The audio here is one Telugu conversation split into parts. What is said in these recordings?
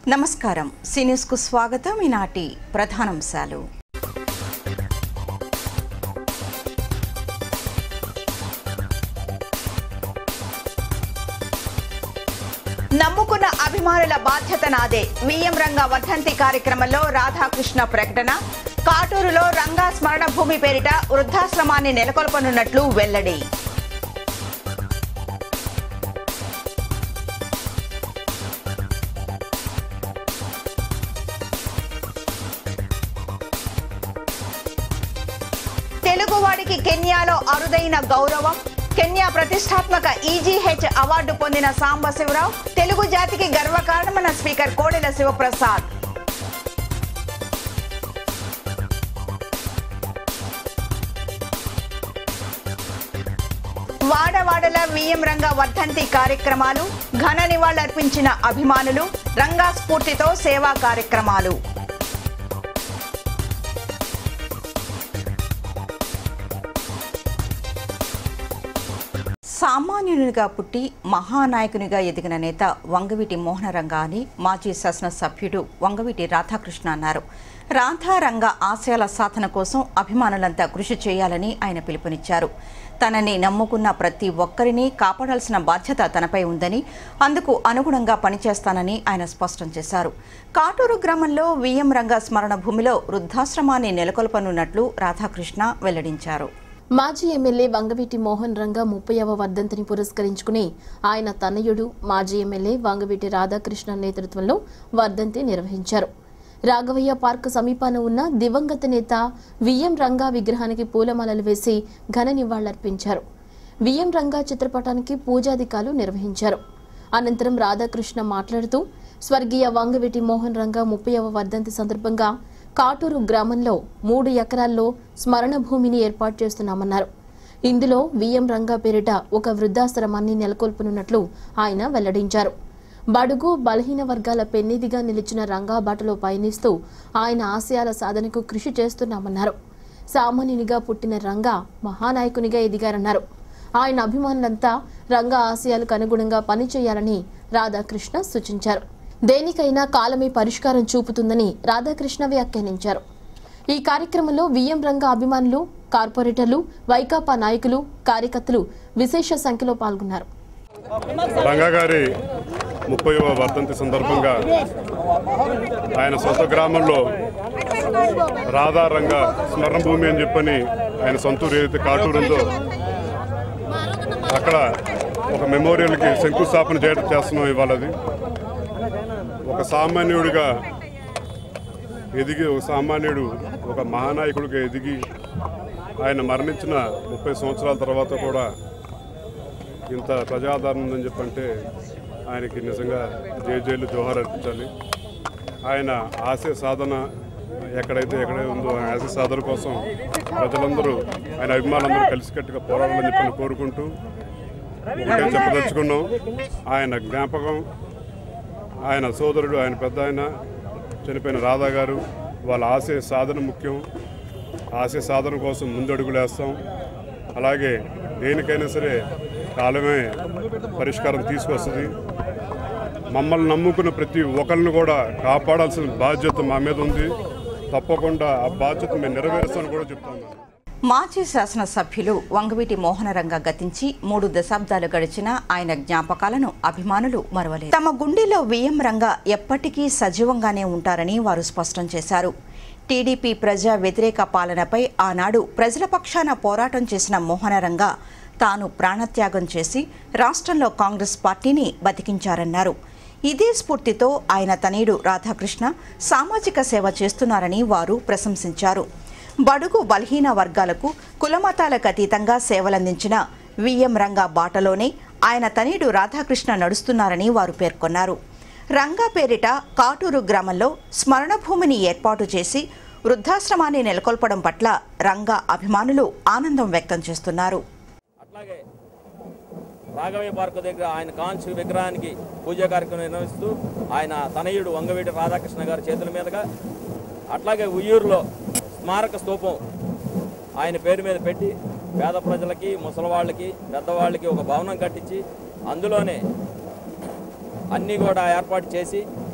నమస్కారం సీన్యూస్కు స్వాగతం ఈనాటి ప్రధానాంశాలు నమ్ముకున్న అభిమానుల బాధ్యత నాదే విఎం రంగ వర్ధంతి కార్యక్రమంలో రాధాకృష్ణ ప్రకటన కాటూరులో రంగా స్మరణ భూమి పేరిట వృద్ధాశ్రమాన్ని నెలకొల్పనున్నట్లు వెల్లడి తెలుగువాడికి కెన్యాలో అరుదైన గౌరవం కెన్యా ప్రతిష్టాత్మక ఈజీహెచ్ అవార్డు పొందిన సాంబశివరావు తెలుగు జాతికి గర్వకారణమైన స్పీకర్ కోడెల శివప్రసాద్ వాడవాడల విఎం రంగ వర్ధంతి కార్యక్రమాలు ఘన నివాళులర్పించిన అభిమానులు రంగా స్ఫూర్తితో సేవా కార్యక్రమాలు సామాన్యునిగా పుట్టి మహానాయకునిగా ఎదిగిన నేత వంగవీటి మోహనరంగ అని మాజీ శాసనసభ్యుడు వంగవీటి రాధాకృష్ణ అన్నారు రాధారంగ ఆశయాల సాధన కోసం అభిమానులంతా కృషి చేయాలని ఆయన పిలుపునిచ్చారు తనని నమ్ముకున్న ప్రతి ఒక్కరిని కాపాడాల్సిన బాధ్యత తనపై ఉందని అందుకు అనుగుణంగా పనిచేస్తానని ఆయన స్పష్టం చేశారు కాటూరు గ్రామంలో విఎం రంగ స్మరణ భూమిలో వృద్ధాశ్రమాన్ని నెలకొల్పనున్నట్లు రాధాకృష్ణ వెల్లడించారు మాజీ ఎమ్మెల్యే వంగవీటి మోహన్ రంగ ముప్పైవ వర్ధంతిని పురస్కరించుకుని ఆయన తనయుడు మాజీ ఎమ్మెల్యే వంగవీటి రాధాకృష్ణ నేతృత్వంలో వర్ధంతి నిర్వహించారు రాఘవయ్య పార్క్ సమీపాన ఉన్న దివంగత నేత విఎం రంగా విగ్రహానికి పూలమాలలు వేసి ఘన నివాళులర్పించారు విఎం రంగా చిత్రపటానికి పూజాధికాలు నిర్వహించారు అనంతరం రాధాకృష్ణ మాట్లాడుతూ స్వర్గీయ వంగవీటి మోహన్ రంగా ముప్పైవ వర్ధంతి సందర్భంగా కాటూరు గ్రామంలో మూడు ఎకరాల్లో స్మరణ భూమిని ఏర్పాటు చేస్తున్నామన్నారు ఇందులో విఎం రంగా పేరిట ఒక వృద్ధాశ్రమాన్ని నెలకొల్పనున్నట్లు ఆయన వెల్లడించారు బడుగు బలహీన వర్గాల పెన్నిదిగా నిలిచిన రంగా బాటలో పయనిస్తూ ఆయన ఆశయాల సాధనకు కృషి చేస్తున్నామన్నారు సామాన్యునిగా పుట్టిన రంగా మహానాయకునిగా ఎదిగారన్నారు ఆయన అభిమానులంతా రంగా ఆశయాలకు అనుగుణంగా పనిచేయాలని రాధాకృష్ణ సూచించారు దేనికైనా కాలమే పరిష్కారం చూపుతుందని రాధాకృష్ణ వ్యాఖ్యానించారు ఈ కార్యక్రమంలో విఎం రంగ అభిమానులు కార్పొరేటర్లు వైకాపా నాయకులు కార్యకర్తలు విశేష సంఖ్యలో పాల్గొన్నారు రంగా గారి ముప్పైవ వర్ధంతి సందర్భంగా ఆయన సొంత గ్రామంలో రాధారంగ స్మరణ భూమి అని చెప్పని ఆయన సొంతూరు ఏదైతే కాటూరు ఉందో అక్కడ ఒక మెమోరియల్కి శంకుస్థాపన చేయడం చేస్తున్నాం ఇవాళ అది ఒక సామాన్యుడిగా ఎదిగి ఒక సామాన్యుడు ఒక మహానాయకుడిగా ఎదిగి ఆయన మరణించిన ముప్పై సంవత్సరాల తర్వాత కూడా ఇంత ప్రజాదరణ ఉందని చెప్పంటే ఆయనకి నిజంగా జేజేలు జోహార్ అర్పించాలి ఆయన ఆశయ సాధన ఎక్కడైతే ఎక్కడైతే ఉందో ఆయన ఆశయ సాధన కోసం ప్రజలందరూ ఆయన అభిమానులందరూ కలిసికట్టుగా పోరాడాలని చెప్పని కోరుకుంటూ ఒకటే చెప్పదలుచుకున్నాం ఆయన జ్ఞాపకం ఆయన సోదరుడు ఆయన పెద్ద ఆయన చనిపోయిన రాధా గారు వాళ్ళ ఆశయ సాధన ముఖ్యం ఆశయ సాధన కోసం ముందడుగులు వేస్తాం అలాగే దేనికైనా సరే కాలమే పరిష్కారం తీసుకొస్తుంది మమ్మల్ని నమ్ముకున్న ప్రతి ఒక్కరిని కూడా కాపాడాల్సిన బాధ్యత మా మీద ఉంది తప్పకుండా ఆ బాధ్యత మేము నెరవేరుస్తామని కూడా చెప్తాను మాజీ శాసనసభ్యులు వంగవీటి మోహనరంగ గతించి మూడు దశాబ్దాలు గడిచిన ఆయన జ్ఞాపకాలను అభిమానులు మరవలేదు తమ గుండెలో విఎం రంగ ఎప్పటికీ సజీవంగానే ఉంటారని వారు స్పష్టం చేశారు టీడీపీ ప్రజా వ్యతిరేక పాలనపై ఆనాడు ప్రజల పక్షాన పోరాటం చేసిన మోహనరంగ తాను ప్రాణత్యాగం చేసి రాష్ట్రంలో కాంగ్రెస్ పార్టీని బతికించారన్నారు ఇదే స్ఫూర్తితో ఆయన తనయుడు రాధాకృష్ణ సామాజిక సేవ చేస్తున్నారని వారు ప్రశంసించారు బడుగు బలహీన వర్గాలకు కులమతాలకు అతీతంగా సేవలందించిన విఎం రంగా బాటలోనే ఆయన తనయుడు రాధాకృష్ణ నడుస్తున్నారని వారు పేర్కొన్నారు రంగా పేరిట కాటూరు గ్రామంలో స్మరణ భూమిని ఏర్పాటు చేసి వృద్ధాశ్రమాన్ని నెలకొల్పడం పట్ల రంగా అభిమానులు ఆనందం వ్యక్తం చేస్తున్నారు అట్లాగే రాఘవయ్య పార్కు దగ్గర ఆయన కాంచి విగ్రహానికి పూజా కార్యక్రమం నిర్వహిస్తూ ఆయన తనయుడు వంగవీటి రాధాకృష్ణ గారి చేతుల మీదుగా అట్లాగే ఉయ్యూరులో స్మారక స్తూపం ఆయన పేరు మీద పెట్టి పేద ప్రజలకి ముసలివాళ్ళకి పెద్దవాళ్ళకి ఒక భవనం కట్టించి అందులోనే అన్నీ కూడా ఏర్పాటు చేసి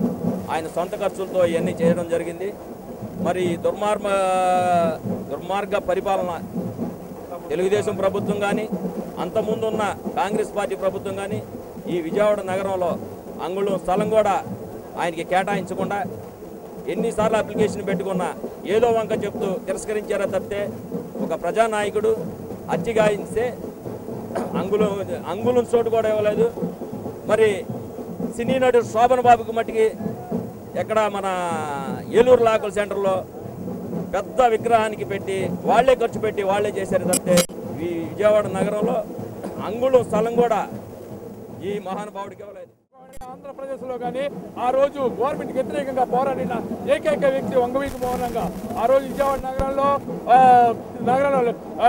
ఆయన సొంత ఖర్చులతో ఇవన్నీ చేయడం జరిగింది మరి దుర్మార్గ దుర్మార్గ పరిపాలన తెలుగుదేశం ప్రభుత్వం కానీ అంతకుముందు ఉన్న కాంగ్రెస్ పార్టీ ప్రభుత్వం కానీ ఈ విజయవాడ నగరంలో అంగుళం స్థలం కూడా ఆయనకి కేటాయించకుండా ఎన్నిసార్లు అప్లికేషన్ పెట్టుకున్నా ఏదో వంక చెప్తూ తిరస్కరించారా తప్పితే ఒక ప్రజానాయకుడు హత్య గాయించే అంగుళం అంగుళం చోటు కూడా ఇవ్వలేదు మరి సినీ నటుడు శోభన్ బాబుకి మట్టికి ఎక్కడ మన ఏలూరు లాకల్ సెంటర్లో పెద్ద విగ్రహానికి పెట్టి వాళ్ళే ఖర్చు పెట్టి వాళ్ళే చేశారు తప్పితే ఈ విజయవాడ నగరంలో అంగుళం స్థలం కూడా ఈ మహానుభావుడికి ఇవ్వలేదు ఆంధ్రప్రదేశ్లో కానీ ఆ రోజు గవర్నమెంట్కి వ్యతిరేకంగా పోరాడిన ఏకైక వ్యక్తి వంగవీటి మోహనంగా ఆ రోజు విజయవాడ నగరంలో ఆ, నగరంలో ఆ,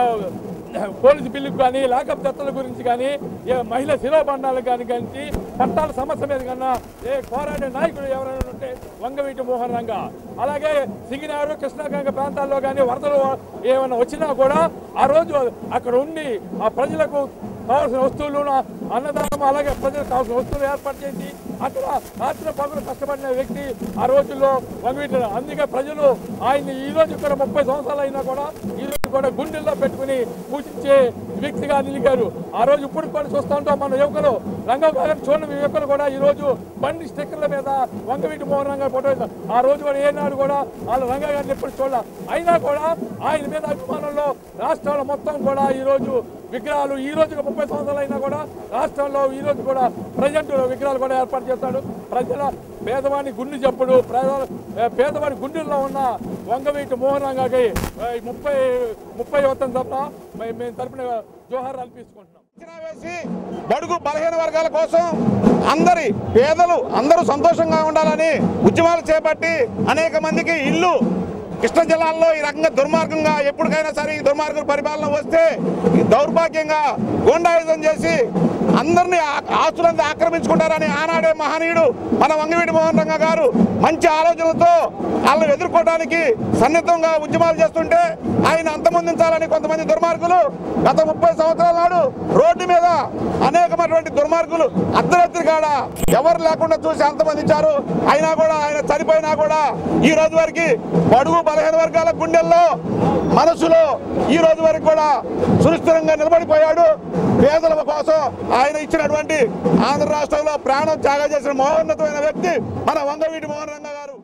పోలీసు బిల్లుకు కానీ లాకప్ దత్తల గురించి కానీ ఏ మహిళా శిరోబండాలకు కానీ కానీ చట్టాల సమస్య మీద కన్నా ఏ పోరాడే నాయకుడు ఎవరైనా ఉంటే వంగవీటి మోహన్ రంగ అలాగే సింగినారు కృష్ణాగంగ ప్రాంతాల్లో కానీ వరదలు ఏమైనా వచ్చినా కూడా ఆ రోజు అక్కడ ఉండి ఆ ప్రజలకు కావాల్సిన వస్తువులు అన్నదానం అలాగే ప్రజలకు కావాల్సిన వస్తువులు ఏర్పాటు చేసి అక్కడ రాత్రి పగులు కష్టపడిన వ్యక్తి ఆ రోజుల్లో వంగవీటి అందుకే ప్రజలు ఆయన్ని ఈ రోజు కూడా ముప్పై సంవత్సరాలు అయినా కూడా ఈ రోజు కూడా గుండెల్లో పెట్టుకుని పూజించే వ్యక్తిగా నిలిగారు ఆ రోజు ఇప్పుడు కూడా చూస్తూ ఉంటాం మన యువకులు రంగం గారు చూడని యువకులు కూడా ఈ రోజు బండి స్టిక్కర్ల మీద వంగవీటి మోహన్ రంగ ఫోటో వేశారు. ఆ రోజు కూడా ఏనాడు కూడా వాళ్ళ రంగ గారిని ఎప్పుడు చూడాల అయినా కూడా ఆయన మీద అభిమానంలో రాష్ట్రాలు మొత్తం కూడా ఈ రోజు విగ్రహాలు ఈ రోజు ముప్పై సంవత్సరాలు అయినా కూడా రాష్ట్రంలో ఈ రోజు కూడా ప్రజెంట్ విగ్రహాలు కూడా ఏర్పాటు చేస్తాడు ప్రజల పేదవాని గుండె చెప్పుడు పేద- పేదవాడి గుండెల్లో ఉన్న వంగవీటి మోహన్ రంగకి ఆ, ఈ ముప్పై ముప్పై వతం తప్ప మే- మేము తరపున జోహార్ అనిపించుకుంటున్నాం అంచనా వేసి బడుగు బలహీన వర్గాల కోసం అందరి పేదలు అందరూ సంతోషంగా ఉండాలని ఉద్యమాలు చేపట్టి అనేక మందికి ఇల్లు కృష్ణా జిల్లాల్లో ఈ రకంగా దుర్మార్గంగా ఎప్పటికైనా సరే ఈ దుర్మార్గం పరిపాలన వస్తే ఈ దౌర్భాగ్యంగా గుండాయుధం చేసి అందరినీ ఆ- ఆస్తులంతా ఆక్రమించుకుంటారని ఆనాడే మహనీయుడు మన వంగవీటి మోహన్ రంగ గారు మంచి ఆలోచనలతో వాళ్ళని ఎదుర్కోవడానికి సన్నిహితంగా ఉద్యమాలు చేస్తుంటే ఆయన అంతమొందించాలని కొంతమంది దుర్మార్గులు గత ముప్పై సంవత్సరాల నాడు రోడ్డు మీద అనేకమైనటువంటి దుర్మార్గులు అర్ధరాత్రి కాడ ఎవరు లేకుండా చూసి అంతమందించారు అయినా కూడా ఆయన చనిపోయినా కూడా ఈ రోజు వరకు బడుగు బలహీన వర్గాల గుండెల్లో మనసులో ఈ రోజు వరకు కూడా సునిశ్చితంగా నిలబడిపోయాడు పేదల కోసం ఆయన ఇచ్చినటువంటి ఆంధ్ర రాష్ట్రంలో ప్రాణం త్యాగం చేసిన మహోన్నతమైన వ్యక్తి మన వంగవీటి మోహన్ రంగ గారు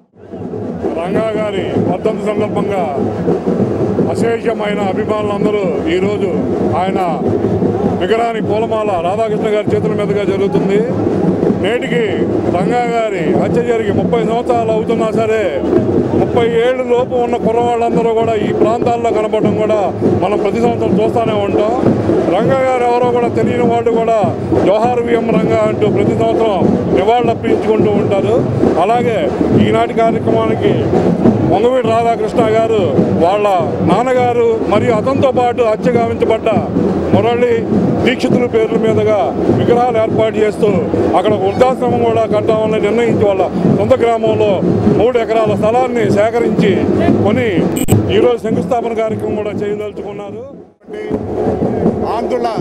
రంగా గారి వర్ధంతి సందర్భంగా అశేషమైన అభిమానులందరూ ఈరోజు ఆయన విగ్రహానికి పూలమాల రాధాకృష్ణ గారి చేతుల మీదుగా జరుగుతుంది నేటికి రంగా గారి హత్య జరిగి ముప్పై సంవత్సరాలు అవుతున్నా సరే ముప్పై ఏళ్ళు లోపు ఉన్న కుర్రవాళ్ళందరూ కూడా ఈ ప్రాంతాల్లో కనపడడం కూడా మనం ప్రతి సంవత్సరం చూస్తూనే ఉంటాం రంగా గారు ఎవరో కూడా తెలియని వాళ్ళు కూడా జోహార్ విఎం రంగా అంటూ ప్రతి సంవత్సరం నివాళులు అర్పించుకుంటూ ఉంటారు అలాగే ఈనాటి కార్యక్రమానికి వంగవీటి రాధాకృష్ణ గారు వాళ్ళ నాన్నగారు మరియు అతనితో పాటు హత్య గావించబడ్డ మురళి దీక్షితుల పేర్ల మీదుగా విగ్రహాలు ఏర్పాటు చేస్తూ అక్కడ ఒక వృద్ధాశ్రమం కూడా కట్టామని నిర్ణయించి వాళ్ళ సొంత గ్రామంలో మూడు ఎకరాల స్థలాన్ని సేకరించి కొని ఈరోజు శంకుస్థాపన కార్యక్రమం కూడా చేయదలుచుకున్నారు ఆంధ్రుల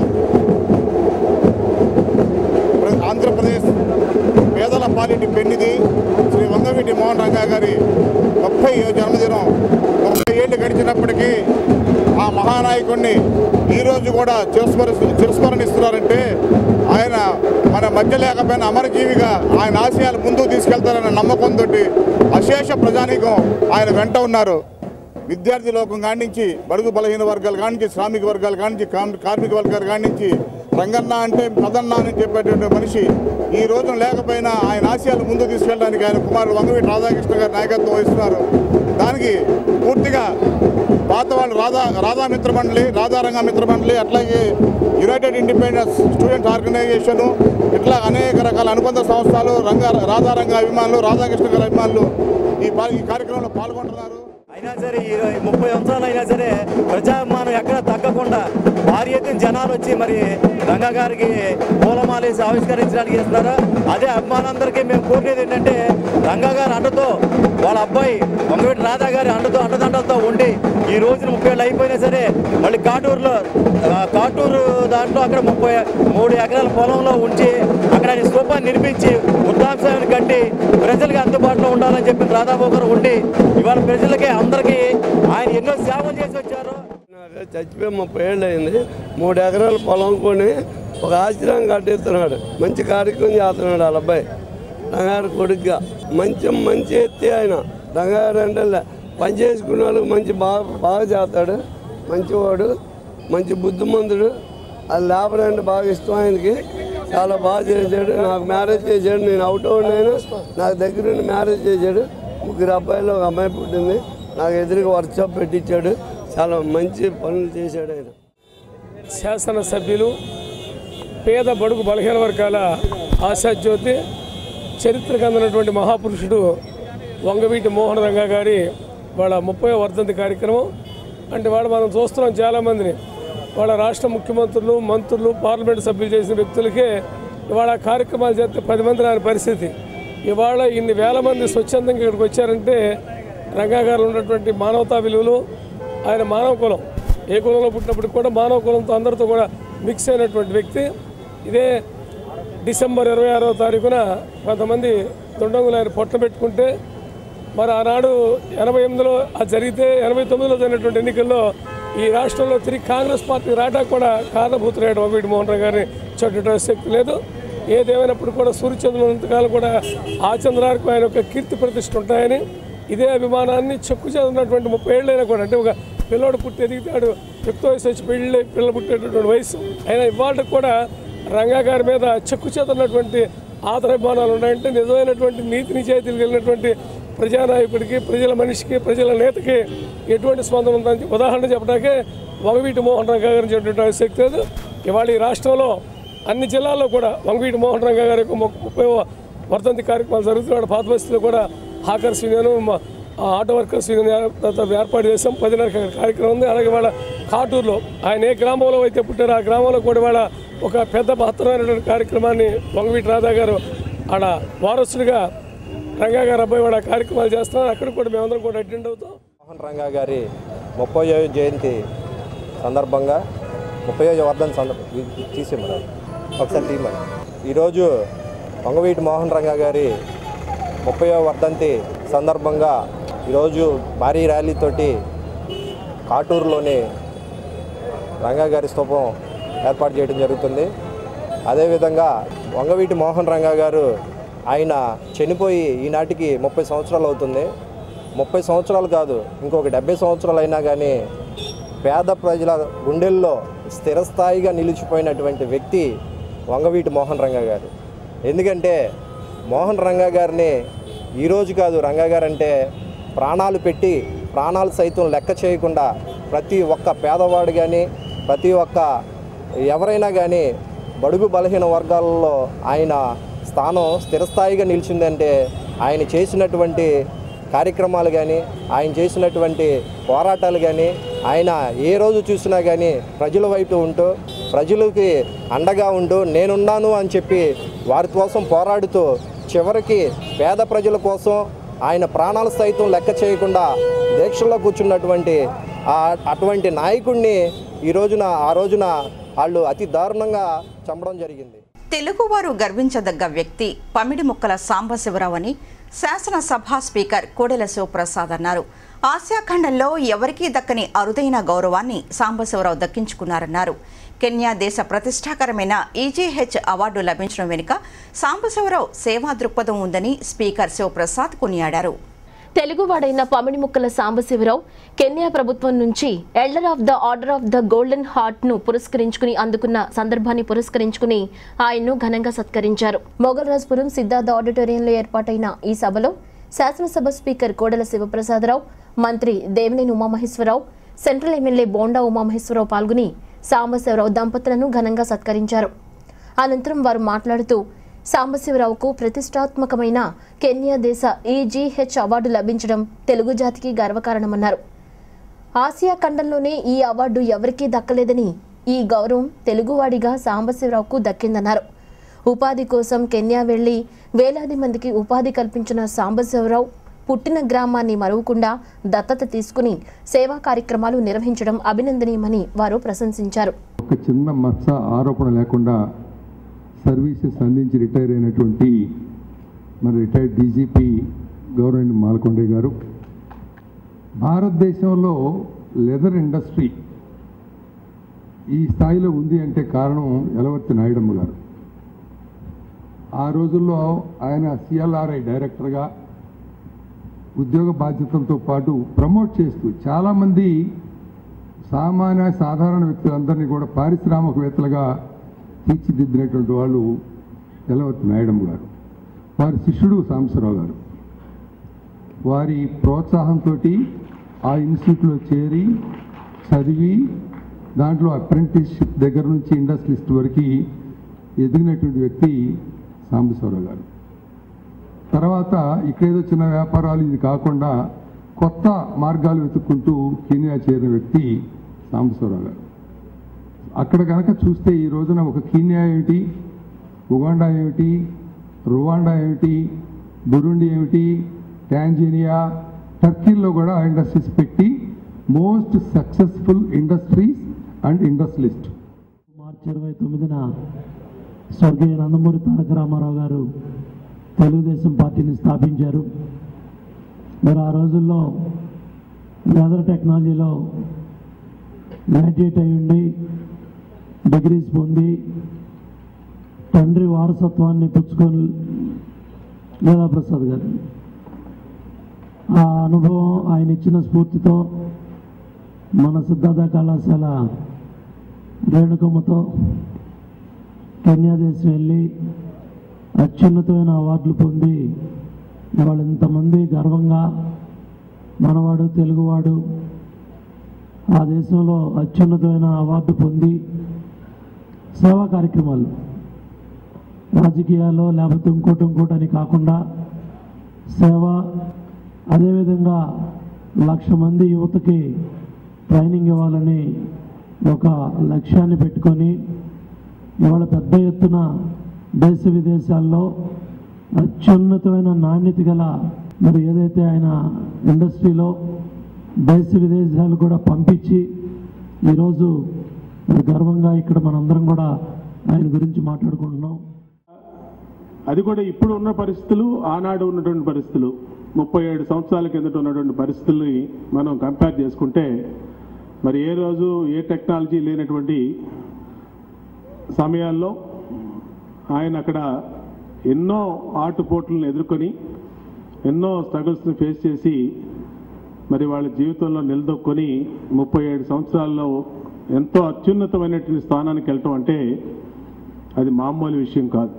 ప్ర- ఆంధ్రప్రదేశ్ పేదల పాలిటి పెన్నిది శ్రీ వంగవీటి మోహన్ రంగా గారి ముప్పై జన్మదినం ముప్పై ఏళ్ళు గడిచినప్పటికీ ఆ మహానాయకుడిని ఈరోజు కూడా చిరస్మరి చిరస్మరణిస్తున్నారంటే ఆయన మన మధ్య లేకపోయినా అమరజీవిగా ఆయన ఆశయాలు ముందుకు తీసుకెళ్తారన్న నమ్మకంతో అశేష ప్రజానీకం ఆయన వెంట ఉన్నారు విద్యార్థి లోకం కాడి నుంచి బడుగు బలహీన వర్గాల కాడి నుంచి శ్రామిక వర్గాల కాడి నుంచి కామ్- కార్మిక వర్గాల కాడి నుంచి రంగన్న అంటే మదన్న అని చెప్పేటువంటి మనిషి ఈ రోజున లేకపోయినా ఆయన ఆశయాలు ముందుకు తీసుకెళ్ళడానికి ఆయన కుమారుడు వంగవీటి రాధాకృష్ణ గారి నాయకత్వం వహిస్తున్నారు దానికి పూర్తిగా పాత వాళ్ళు రాధా రాధా మిత్ర మండలి రాధారంగ మిత్ర మండలి అట్లాగే యునైటెడ్ ఇండిపెండెన్స్ స్టూడెంట్స్ ఆర్గనైజేషన్ ఇట్లా అనేక రకాల అనుబంధ సంస్థలు రంగ రాధారంగ అభిమానులు రాధాకృష్ణ గారి అభిమానులు ఈ పా- ఈ కార్యక్రమంలో పాల్గొంటున్నారు అయినా సరే ఈ ఈ ముప్పై సంవత్సరాలు అయినా సరే ప్రజాభిమానం ఎక్కడ తగ్గకుండా భారీ ఎత్తున జనాలు వచ్చి మరి రంగా గారికి పూలమాలేసి ఆవిష్కరించడానికి చేస్తున్నారు అదే అభిమానులందరికీ మేము కోరేది ఏంటంటే రంగా గారి అండతో వాళ్ళ అబ్బాయి వంగవీటి రాధా గారి అండతో అండదండలతో ఉండి ఈ రోజున ముప్పై ఏళ్ళు అయిపోయినా సరే మళ్ళీ కాటూరులో ఆ, కాటూరు దాంట్లో అక్కడ ముప్పై మూడు ఎకరాల పొలంలో ఉంచి అక్కడ ఆయన స్థూపాన్ని నిర్మించి వృద్ధాంశాన్ని కట్టి ప్రజలకి అందుబాటులో ఉండాలని చెప్పి రాధాబాబు గారు ఉండి ఇవాళ ప్రజలకి అందరికీ ఆయన ఎన్నో సేవలు చేసి వచ్చారు నాకు చచ్చిపోయి ముప్పై ఏళ్ళు అయింది మూడు ఎకరాల పొలం కొని ఒక ఆశ్రమం కట్టిస్తున్నాడు మంచి కార్యక్రమం చేస్తున్నాడు వాళ్ళ అబ్బాయి రంగారు కొడుకుగా మంచి మంచి ఎత్తి ఆయన రంగారు అంటే లే- పని చేసుకునే వాళ్ళకి మంచి బాగా బాగా చేస్తాడు మంచివాడు మంచి బుద్ధిమంతుడు అది లేబర్ అంటే బాగా ఇష్టం ఆయనకి చాలా బాగా చేశాడు నాకు మ్యారేజ్ చేశాడు నేను అవుట్ నేను నాకు దగ్గర నుండి మ్యారేజ్ చేశాడు ముగ్గురు అబ్బాయిలు ఒక అమ్మాయి పుట్టింది నాకు ఎదురుగా వర్క్షాప్ పెట్టించాడు చాలా మంచి పనులు చేశాడు ఆయన శాసనసభ్యులు పేద బడుగు బలహీన వర్గాల ఆశాజ్యోతి చరిత్రకు అందినటువంటి మహాపురుషుడు వంగవీటి మోహన్ రంగా గారి వాళ్ళ ముప్పై వర్ధంతి కార్యక్రమం అంటే వాళ్ళు మనం చూస్తున్నాం చాలామందిని వాళ్ళ రాష్ట్ర ముఖ్యమంత్రులు మంత్రులు పార్లమెంట్ సభ్యులు చేసిన వ్యక్తులకే ఇవాళ ఆ కార్యక్రమాలు చేస్తే పది మంది రాని పరిస్థితి ఇవాళ ఇన్ని వేల మంది స్వచ్ఛందంగా ఇక్కడికి వచ్చారంటే రంగా గారు ఉన్నటువంటి మానవతా విలువలు ఆయన మానవ కులం ఏ కులంలో పుట్టినప్పుడు కూడా మానవ కులంతో అందరితో కూడా మిక్స్ అయినటువంటి వ్యక్తి ఇదే డిసెంబర్ ఇరవై ఆరవ తారీఖున కొంతమంది దుండంగులు ఆయన పొట్ట పెట్టుకుంటే మరి ఆనాడు ఎనభై ఎనిమిదిలో అది జరిగితే ఎనభై తొమ్మిదిలో జరిగినటువంటి ఎన్నికల్లో ఈ రాష్ట్రంలో తిరిగి కాంగ్రెస్ పార్టీ రావడానికి కూడా కారణభూతులయ్యాడు వంగవీటి మోహన్ రావు గారిని చెడ్డ శక్తి లేదు ఏదేమైనప్పుడు కూడా సూర్యచంద్రులంతకాలం కూడా ఆ చంద్రానికి ఆయన ఒక కీర్తి ప్రతిష్ఠ ఉంటాయని ఇదే అభిమానాన్ని చెక్కు చెందినటువంటి ముప్పై ఏళ్ళైనా కూడా అంటే ఒక పిల్లోడు పుట్టి ఎదిగితాడు యుక్త వయసు వచ్చి పెళ్ళి పిల్లలు పుట్టేటటువంటి వయసు అయినా ఇవాళ కూడా రంగా గారి మీద చెక్కు చెందినటువంటి ఆదరాభిమానాలు ఉన్నాయంటే నిజమైనటువంటి నీతి నిజాయితీలు కలిగినటువంటి ప్రజానాయకుడికి ప్రజల మనిషికి ప్రజల నేతకి ఎటువంటి స్పందన ఉందని ఉదాహరణ చెప్పడానికే వంగవీటి మోహన్ రంగా గారిని చెప్పినటువంటి శక్తి లేదు ఇవాళ ఈ రాష్ట్రంలో అన్ని జిల్లాల్లో కూడా వంగవీటి మోహన్ రంగా గారి యొక్క ము- ముప్పై వర్ధంతి కార్యక్రమాలు జరుగుతున్నాడు పాత బస్తీలో కూడా హాకర్స్ యూనియన్ మ- ఆ ఆటో వర్కర్స్ యూనియన్ ఏర్- ఏర్పాటు చేసాం పదిన్నర కార్యక్రమం ఉంది అలాగే వాళ్ళ కాటూరులో ఆయన ఏ గ్రామంలో అయితే పుట్టారో ఆ గ్రామంలో కూడా వాళ్ళ ఒక పెద్ద మహత్తరమైనటువంటి కార్యక్రమాన్ని వంగవీటి రాధా గారు ఆడ వారసుడిగా రంగా గారు అబ్బాయి కూడా కార్యక్రమాలు చేస్తున్నారు అక్కడ కూడా మేమందరం కూడా అటెండ్ అవుతాం మోహన్ రంగా గారి ముప్పై జయంతి సందర్భంగా ముప్పై వర్ధన్ సందర్భ తీసే మరి ఒకసారి తీయమని ఈరోజు వంగవీటి మోహన్ రంగా గారి ముప్పై వర్ధంతి సందర్భంగా ఈరోజు భారీ ర్యాలీతోటి కాటూరులోని రంగా గారి స్తూపం ఏర్పాటు చేయడం జరుగుతుంది అదేవిధంగా వంగవీటి మోహన్ రంగా గారు ఆయన చనిపోయి ఈనాటికి ముప్పై సంవత్సరాలు అవుతుంది ముప్పై సంవత్సరాలు కాదు ఇంకొక డెబ్బై సంవత్సరాలు అయినా కానీ పేద ప్రజల గుండెల్లో స్థిరస్థాయిగా నిలిచిపోయినటువంటి వ్యక్తి వంగవీటి మోహన్ రంగా గారు ఎందుకంటే మోహన్ రంగా గారిని ఈరోజు కాదు రంగా గారు అంటే ప్రాణాలు పెట్టి ప్రాణాలు సైతం లెక్క చేయకుండా ప్రతి ఒక్క పేదవాడు కానీ ప్రతి ఒక్క ఎవరైనా కానీ బడుగు బలహీన వర్గాలలో ఆయన స్థానం స్థిరస్థాయిగా నిలిచిందంటే ఆయన చేసినటువంటి కార్యక్రమాలు కానీ ఆయన చేసినటువంటి పోరాటాలు కానీ ఆయన ఏ రోజు చూసినా కానీ ప్రజల వైపు ఉంటూ ప్రజలకి అండగా ఉంటూ నేనున్నాను అని చెప్పి వారి కోసం పోరాడుతూ చివరికి పేద ప్రజల కోసం ఆయన ప్రాణాలు సైతం లెక్క చేయకుండా దీక్షల్లో కూర్చున్నటువంటి ఆ- అటువంటి నాయకుడిని ఈ రోజున ఆ రోజున వాళ్ళు అతి దారుణంగా చంపడం జరిగింది తెలుగువారు గర్వించదగ్గ వ్యక్తి పమిడి ముక్కల సాంబశివరావు అని శాసనసభ స్పీకర్ కోడెల శివప్రసాద్ అన్నారు ఆసియా ఖండంలో ఎవరికీ దక్కని అరుదైన గౌరవాన్ని సాంబశివరావు దక్కించుకున్నారన్నారు కెన్యా దేశ ప్రతిష్టాకరమైన ఈజీహెచ్ అవార్డు లభించడం వెనుక సాంబశివరావు సేవా దృక్పథం ఉందని స్పీకర్ శివప్రసాద్ కొనియాడారు తెలుగువాడైన పమిడి ముక్కల సాంబశివరావు కెన్యా ప్రభుత్వం నుంచి elder of the order of the golden heart ను పురస్కరించుకుని అందుకున్న సందర్భాన్ని పురస్కరించుకుని ఆయన్ను ఘనంగా సత్కరించారు మొగల్రాజ్పురం సిద్ధార్థ ఆడిటోరియంలో ఏర్పాటైన ఈ సభలో శాసనసభ స్పీకర్ కోడెల శివప్రసాదరావు మంత్రి దేవినేని ఉమామహేశ్వరరావు సెంట్రల్ ఎమ్మెల్యే బోండా ఉమామహేశ్వరరావు పాల్గొని సాంబశివరావు దంపతులను ఘనంగా సత్కరించారు అనంతరం వారు మాట్లాడుతూ సాంబశివరావుకు ప్రతిష్టాత్మకమైన కెన్యా దేశ ఈజీహెచ్ అవార్డు లభించడం తెలుగు జాతికి గర్వకారణమన్నారు ఆసియా ఖండంలోనే ఈ అవార్డు ఎవరికీ దక్కలేదని ఈ గౌరవం తెలుగువాడిగా సాంబశివరావుకు దక్కిందన్నారు ఉపాధి కోసం కెన్యా వెళ్లి వేలాది మందికి ఉపాధి కల్పించిన సాంబశివరావు పుట్టిన గ్రామాన్ని మరువకుండా దత్తత తీసుకుని సేవా కార్యక్రమాలు నిర్వహించడం అభినందనీయమని వారు ప్రశంసించారు ఒక చిన్న మచ్చ ఆరోపణ లేకుండా సర్వీసెస్ అందించి రిటైర్ అయినటువంటి మన రిటైర్డ్ డీజీపీ గౌరవ మాలకొండే గారు భారతదేశంలో లెదర్ ఇండస్ట్రీ ఈ స్థాయిలో ఉంది అంటే కారణం ఎలవర్తి నాయుడమ్మ గారు ఆ రోజుల్లో ఆయన సిఎల్ఆర్ఐ డైరెక్టర్గా ఉద్యోగ బాధ్యతలతో పాటు ప్రమోట్ చేస్తూ చాలామంది సామాన్య సాధారణ వ్యక్తులందరినీ కూడా పారిశ్రామికవేత్తలుగా తీర్చిదిద్దినటువంటి వాళ్ళు ఎలవర్తి నాయుడమ్మ గారు వారి శిష్యుడు సాంబశివరావు గారు వారి ప్రోత్సాహంతో ఆ ఇన్స్టిట్యూట్లో చేరి చదివి దాంట్లో అప్రెంటిస్షిప్ దగ్గర నుంచి ఇండస్ట్రియలిస్ట్ వరకు ఎదిగినటువంటి వ్యక్తి సాంబశివరావు గారు తర్వాత ఇక్కడేదో చిన్న వ్యాపారాలు ఇది కాకుండా కొత్త మార్గాలు వెతుక్కుంటూ కెనియా చేరిన వ్యక్తి సాంబశివరావు గారు అక్కడ కనుక చూస్తే ఈ రోజున ఒక కీన్యా ఏమిటి ఉగాండా ఏమిటి రువాండా ఏమిటి బురుండి ఏమిటి టాంజేనియా టర్కీలో కూడా ఇండస్ట్రీస్ పెట్టి most successful industries and industrialist March ఇరవై తొమ్మిదిన స్వర్గీయ నందమూరి తారక రామారావు గారు తెలుగుదేశం పార్టీని స్థాపించారు మరి ఆ రోజుల్లో వెదర్ టెక్నాలజీలో గ్రాడ్యుయేట్ అయి ఉండి డిగ్రీస్ పొంది తండ్రి వారసత్వాన్ని పుచ్చుకొని లీలాప్రసాద్ గారు ఆ అనుభవం ఆయన ఇచ్చిన స్ఫూర్తితో మన సిద్ధార్థ కళాశాల రేణుకమ్మతో కెన్యా దేశం వెళ్ళి అత్యున్నతమైన అవార్డులు పొంది ఇవాళ ఇంతమంది గర్వంగా మనవాడు తెలుగువాడు ఆ దేశంలో అత్యున్నతమైన అవార్డు పొంది సేవా కార్యక్రమాలు రాజకీయాల్లో లేకపోతే ఇంకోటి ఇంకోటి అని కాకుండా సేవ అదేవిధంగా లక్ష మంది యువతకి ట్రైనింగ్ ఇవ్వాలని ఒక లక్ష్యాన్ని పెట్టుకొని ఇవాళ పెద్ద ఎత్తున దేశ విదేశాల్లో అత్యున్నతమైన నాణ్యత గల మరి ఏదైతే ఆయన ఇండస్ట్రీలో దేశ విదేశాలు కూడా పంపించి ఈరోజు మరి గర్వంగా ఇక్కడ మనందరం కూడా ఆయన గురించి మాట్లాడుకుంటున్నాం అది కూడా ఇప్పుడు ఉన్న పరిస్థితులు ఆనాడు ఉన్నటువంటి పరిస్థితులు ముప్పై ఏడు సంవత్సరాల కిందట ఉన్నటువంటి పరిస్థితుల్ని మనం కంపేర్ చేసుకుంటే మరి ఏ రోజు ఏ టెక్నాలజీ లేనటువంటి సమయాల్లో ఆయన అక్కడ ఎన్నో ఆటుపోట్లను ఎదుర్కొని ఎన్నో స్ట్రగుల్స్ని ఫేస్ చేసి మరి వాళ్ళ జీవితంలో నిలదొక్కొని ముప్పై ఏడు సంవత్సరాల్లో ఎంతో అత్యున్నతమైనటువంటి స్థానానికి వెళ్ళటం అంటే అది మామూలు విషయం కాదు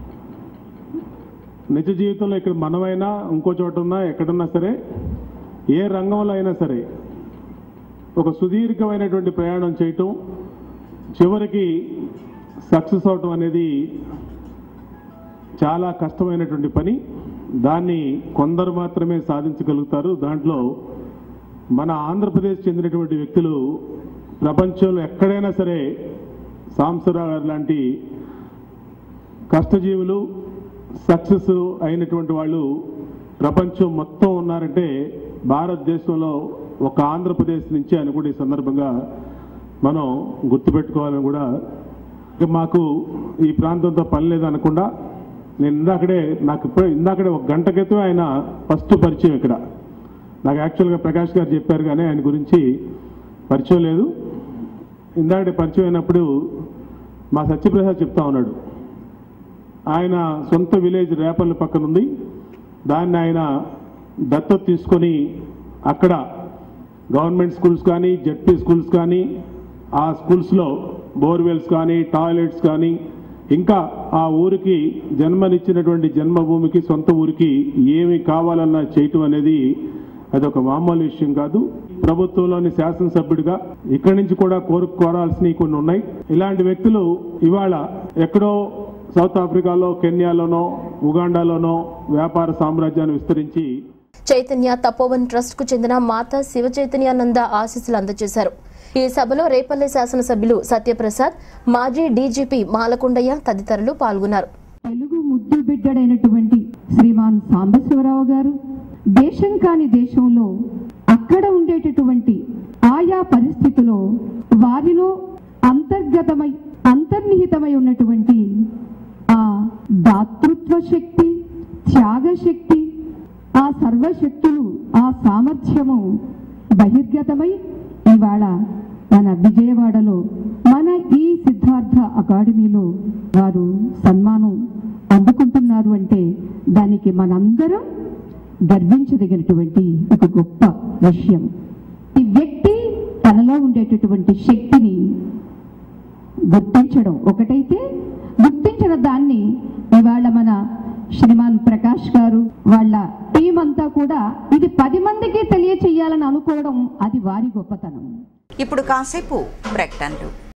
నిజ జీవితంలో ఇక్కడ మనమైనా ఇంకో చోట ఉన్నా ఎక్కడున్నా సరే ఏ రంగంలో అయినా సరే ఒక సుదీర్ఘమైనటువంటి ప్రయాణం చేయటం చివరికి సక్సెస్ అవటం అనేది చాలా కష్టమైనటువంటి పని దాన్ని కొందరు మాత్రమే సాధించగలుగుతారు దాంట్లో మన ఆంధ్రప్రదేశ్ చెందినటువంటి వ్యక్తులు ప్రపంచంలో ఎక్కడైనా సరే సాంసరావు గారు లాంటి కష్టజీవులు సక్సెస్ అయినటువంటి వాళ్ళు ప్రపంచం మొత్తం ఉన్నారంటే భారతదేశంలో ఒక ఆంధ్రప్రదేశ్ నుంచి అని కూడా ఈ సందర్భంగా మనం గుర్తుపెట్టుకోవాలని కూడా ఇక మాకు ఈ ప్రాంతంతో పని లేదనకుండా నేను ఇందాకడే నాకు ఇప్పుడే ఇందాకడే ఒక గంట క్రితం ఆయన ఫస్ట్ పరిచయం ఇక్కడ నాకు యాక్చువల్గా ప్రకాష్ గారు చెప్పారు కానీ ఆయన గురించి పరిచయం లేదు ఇందాకడే పరిచయం అయినప్పుడు మా సత్యప్రసాద్ చెప్తా ఉన్నాడు ఆయన సొంత విలేజ్ రేపల్లి పక్కన ఉంది దాన్ని ఆయన దత్తత తీసుకొని అక్కడ గవర్నమెంట్ స్కూల్స్ కానీ జెడ్పీ స్కూల్స్ కానీ ఆ స్కూల్స్లో బోర్వెల్స్ కానీ టాయిలెట్స్ కానీ ఇంకా ఆ ఊరికి జన్మనిచ్చినటువంటి జన్మభూమికి సొంత ఊరికి ఏమి కావాలన్నా చేయటం అనేది అది ఒక మామూలు విషయం కాదు ప్రభుత్వంలోని శాసనసభ్యుడిగా ఇక్కడి నుంచి కూడా కోరు కోరాల్సినవి కొన్ని ఉన్నాయి ఇలాంటి వ్యక్తులు ఇవాళ ఎక్కడో సౌత్ ఆఫ్రికాలో కెన్యాలోనో ఉగాండాలోనో వ్యాపార సామ్రాజ్యాన్ని విస్తరించి చైతన్య తపోవన్ ట్రస్ట్ కు చెందిన మాతా శివ చైతన్యానంద ఆశీస్సులు అందజేశారు ఈ సభలో రేపల్లె శాసనసభ్యులు సత్యప్రసాద్ మాజీ డీజీపీ మాలకొండయ్య తదితరులు పాల్గొన్నారు తెలుగు ముద్దు బిడ్డడైనటువంటి శ్రీమాన్ సాంబశివరావు గారు దేశం కాని దేశంలో అక్కడ ఉండేటటువంటి ఆయా పరిస్థితిలో వారిలో అంతర్గతమై అంతర్నిహితమై ఉన్నటువంటి ఆ దాతృత్వ శక్తి త్యాగ శక్తి ఆ సర్వశక్తులు ఆ సామర్థ్యము బహిర్గతమై ఇవాళ మన విజయవాడలో మన ఈ సిద్ధార్థ అకాడమీలో వారు సన్మానం అందుకుంటున్నారు అంటే దానికి మనందరం గర్వించదగినటువంటి ఒక గొప్ప విషయం ఈ వ్యక్తి తనలో ఉండేటటువంటి శక్తిని గుర్తించడం ఒకటైతే గుర్తించిన దాన్ని ఇవాళ మన శ్రీమాన్ ప్రకాష్ గారు వాళ్ళ టీం అంతా కూడా ఇది పది మందికి తెలియచేయాలని అనుకోవడం అది వారి గొప్పతనం ఇప్పుడు కాసేపు ప్రకటనలు